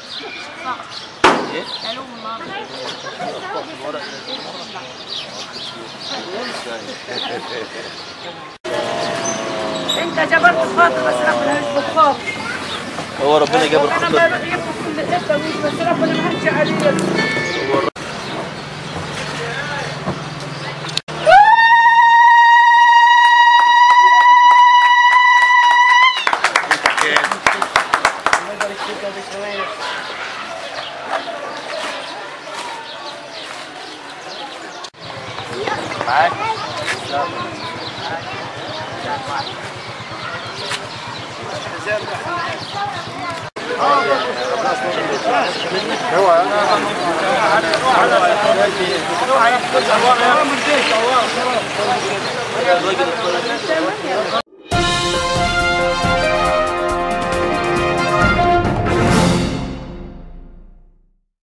ايه؟ علوم النهارده الورق انت جبرت الخاطر بس ربنا مش بخاف هو ربنا جاب انا الخطر بروح يبقى كل حته ويجي بس ربنا ما هنش عليه معاك الراجل الطيب